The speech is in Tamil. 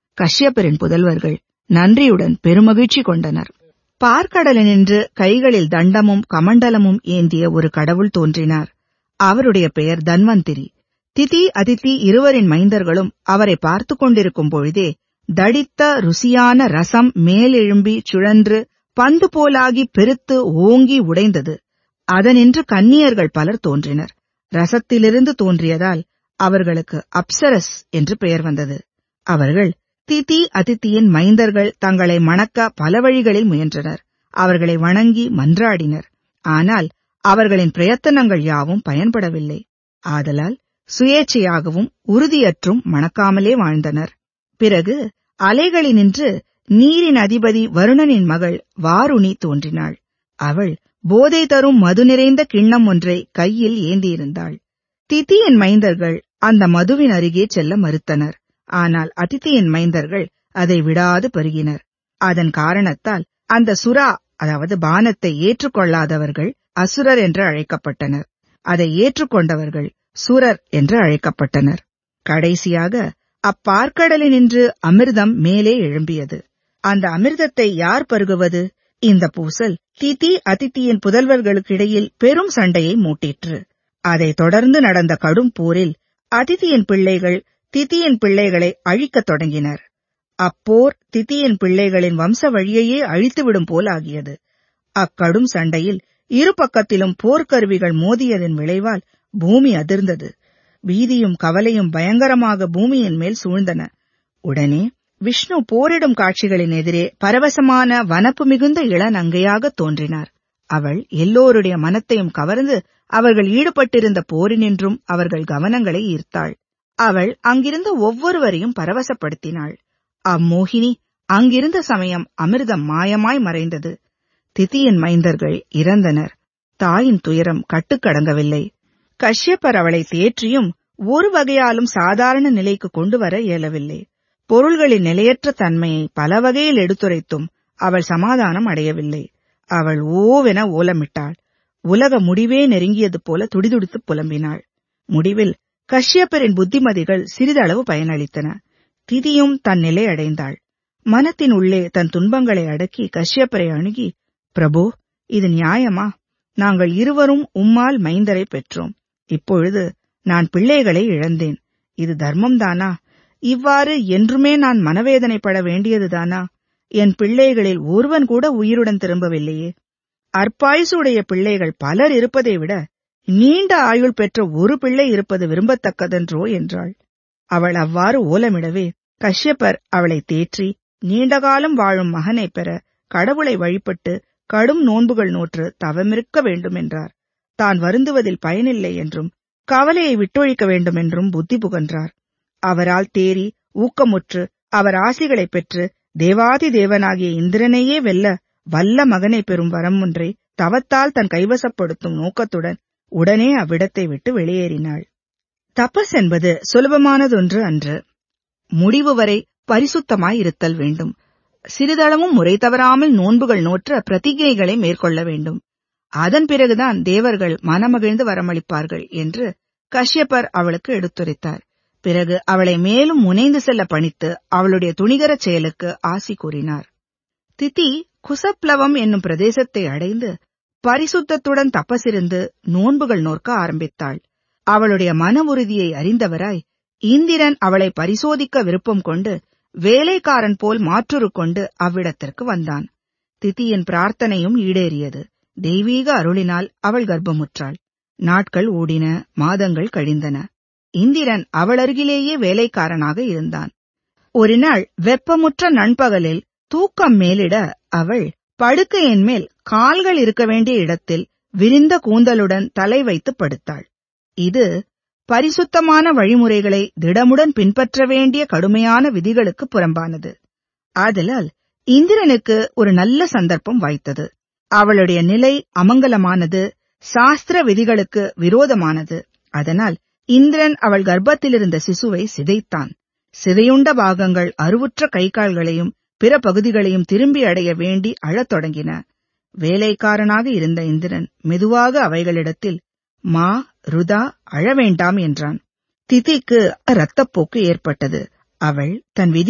கஷ்யப்பரின் புதல்வர்கள் நன்றியுடன் பெருமகிழ்ச்சி கொண்டனர் பார்க்கடலினின்று கைகளில் தண்டமும் கமண்டலமும் ஏந்திய ஒரு கடவுள் தோன்றினார் அவருடைய பெயர் தன்வந்திரி திதி அதிதி இருவரின் மைந்தர்களும் அவரை பார்த்துக் கொண்டிருக்கும் பொழுதே தடித்த ருசியான ரசம் மேலெழும்பி சுழன்று பந்து போலாகி பெருத்து ஓங்கி உடைந்தது அதனின்று கன்னியர்கள் பலர் தோன்றினர் ரசத்திலிருந்து தோன்றியதால் அவர்களுக்கு அப்சரஸ் என்று பெயர் வந்தது அவர்கள் திதி அதித்தியின் மைந்தர்கள் தங்களை மணக்க பல வழிகளில் முயன்றனர் அவர்களை வணங்கி மன்றாடினர் ஆனால் அவர்களின் பிரயத்தனங்கள் யாவும் பயன்படவில்லை ஆதலால் சுயேச்சையாகவும் உறுதியற்றும் மணக்காமலே வாழ்ந்தனர் பிறகு அலைகளினின்று நீரின் அதிபதி வருணனின் மகள் வாருணி தோன்றினாள் அவள் போதை தரும் மது நிறைந்த கிண்ணம் ஒன்றை கையில் ஏந்தியிருந்தாள் திதியின் மைந்தர்கள் அந்த மதுவின் அருகே செல்ல மறுத்தனர் ஆனால் அதித்தியின் மைந்தர்கள் அதை விடாது பருகினர் அதன் காரணத்தால் அந்த சுறா அதாவது பானத்தை ஏற்றுக்கொள்ளாதவர்கள் அசுரர் என்று அழைக்கப்பட்டனர் அதை ஏற்றுக்கொண்டவர்கள் சுரர் என்று அழைக்கப்பட்டனர் கடைசியாக அப்பார்க்கடலினின்று அமிர்தம் மேலே எழும்பியது அந்த அமிர்தத்தை யார் பருகுவது இந்த பூசல் திதி அதித்தியின் புதல்வர்களுக்கிடையில் பெரும் சண்டையை மூட்டிற்று அதைத் தொடர்ந்து நடந்த கடும் போரில் அதித்தியின் பிள்ளைகள் திதியின் பிள்ளைகளை அழிக்கத் தொடங்கினர் அப்போர் திதியின் பிள்ளைகளின் வம்ச வழியையே அழித்துவிடும் போலாகியது அக்கடும் சண்டையில் இரு பக்கத்திலும் போர்க்கருவிகள் மோதியதன் விளைவால் பூமி அதிர்ந்தது பீதியும் கவலையும் பயங்கரமாக பூமியின் மேல் சூழ்ந்தன உடனே விஷ்ணு போரிடும் காட்சிகளின் எதிரே பரவசமான வனப்பு மிகுந்த இளநங்கையாக தோன்றினார் அவள் எல்லோருடைய மனத்தையும் கவர்ந்து அவர்கள் ஈடுபட்டிருந்த போரினின்றும் அவர்கள் கவனங்களை ஈர்த்தாள் அவள் அங்கிருந்த ஒவ்வொருவரையும் பரவசப்படுத்தினாள் அம்மோகினி அங்கிருந்த சமயம் அமிர்தம் மாயமாய் மறைந்தது திதியின் மைந்தர்கள் இறந்தனர் தாயின் துயரம் கட்டுக்கடங்கவில்லை கஷ்யப்பர் அவளை தேற்றியும் ஒரு வகையாலும் சாதாரண நிலைக்கு கொண்டு வர இயலவில்லை பொருள்களின் நிலையற்ற தன்மையை பல வகையில் எடுத்துரைத்தும் அவள் சமாதானம் அடையவில்லை அவள் ஓவென ஓலமிட்டாள் உலக முடிவே நெருங்கியது போல துடிதுடித்து புலம்பினாள் முடிவில் கஷ்யப்பரின் புத்திமதிகள் சிறிதளவு பயனளித்தன திதியும் தன் நிலை அடைந்தாள் மனத்தின் உள்ளே தன் துன்பங்களை அடக்கி கஷ்யப்பரை அணுகி பிரபு இது நியாயமா நாங்கள் இருவரும் உம்மால் மைந்தரை பெற்றோம் இப்பொழுது நான் பிள்ளைகளை இழந்தேன் இது தர்மம்தானா இவ்வாறு என்றுமே நான் மனவேதனைப்பட வேண்டியதுதானா என் பிள்ளைகளில் ஒருவன் கூட உயிருடன் திரும்பவில்லையே அற்பாயுசுடைய பிள்ளைகள் பலர் இருப்பதை விட நீண்ட ஆயுள் பெற்ற ஒரு பிள்ளை இருப்பது விரும்பத்தக்கதென்றோ என்றாள் அவள் அவ்வாறு ஓலமிடவே கஷ்யப்பர் அவளை தேற்றி நீண்டகாலம் வாழும் மகனைப் பெற கடவுளை வழிபட்டு கடும் நோன்புகள் நோற்று தவமிருக்க வேண்டும் என்றார் தான் வருந்துவதில் பயனில்லை என்றும் கவலையை விட்டொழிக்க வேண்டும் என்றும் புத்தி புகன்றார் அவரால் தேறி ஊக்கமுற்று அவர் ஆசிகளைப் பெற்று தேவாதி தேவனாகிய இந்திரனையே வெல்ல வல்ல மகனை பெறும் வரம் ஒன்றை தவத்தால் தன் கைவசப்படுத்தும் நோக்கத்துடன் உடனே அவ்விடத்தை விட்டு வெளியேறினாள் தபஸ் என்பது சுலபமானதொன்று அன்று முடிவு வரை பரிசுத்தமாய் இருத்தல் வேண்டும் சிறிதளவும் முறை தவறாமல் நோன்புகள் நோற்ற பிரதிஜைகளை மேற்கொள்ள வேண்டும் அதன் பிறகுதான் தேவர்கள் மனமகிழ்ந்து வரமளிப்பார்கள் என்று கஷ்யப்பர் அவளுக்கு எடுத்துரைத்தார் பிறகு அவளை மேலும் முனைந்து செல்ல பணித்து அவளுடைய துணிகரச் செயலுக்கு ஆசி கூறினார் திதி குசப்ளவம் என்னும் பிரதேசத்தை அடைந்து பரிசுத்தத்துடன் தப்பசிருந்து நோன்புகள் நோற்க ஆரம்பித்தாள் அவளுடைய மன உறுதியை அறிந்தவராய் இந்திரன் அவளை பரிசோதிக்க விருப்பம் கொண்டு வேலைக்காரன் போல் மாற்றுரு கொண்டு அவ்விடத்திற்கு வந்தான் திதியின் பிரார்த்தனையும் ஈடேறியது தெய்வீக அருளினால் அவள் கர்ப்பமுற்றாள் நாட்கள் ஓடின மாதங்கள் கழிந்தன இந்திரன் அவள் அருகிலேயே வேலைக்காரனாக இருந்தான் ஒரு நாள் வெப்பமுற்ற நண்பகலில் தூக்கம் மேலிட அவள் படுக்கையின் மேல் கால்கள் இருக்க வேண்டிய இடத்தில் விரிந்த கூந்தலுடன் தலை வைத்து படுத்தாள் இது பரிசுத்தமான வழிமுறைகளை திடமுடன் பின்பற்ற வேண்டிய கடுமையான விதிகளுக்கு புறம்பானது ஆதலால் இந்திரனுக்கு ஒரு நல்ல சந்தர்ப்பம் வாய்த்தது அவளுடைய நிலை அமங்கலமானது சாஸ்திர விதிகளுக்கு விரோதமானது அதனால் இந்திரன் அவள் கர்ப்பத்திலிருந்த சிசுவை சிதைத்தான் சிதையுண்ட பாகங்கள் அருவுற்ற கை கால்களையும் பிற பகுதிகளையும் திரும்பி அடைய வேண்டி அழத் தொடங்கின வேலைக்காரனாக இருந்த இந்திரன் மெதுவாக அவைகளிடத்தில் மா ருதா அழ வேண்டாம் என்றான் திதிக்கு இரத்தப்போக்கு ஏற்பட்டது அவள் தன் விதி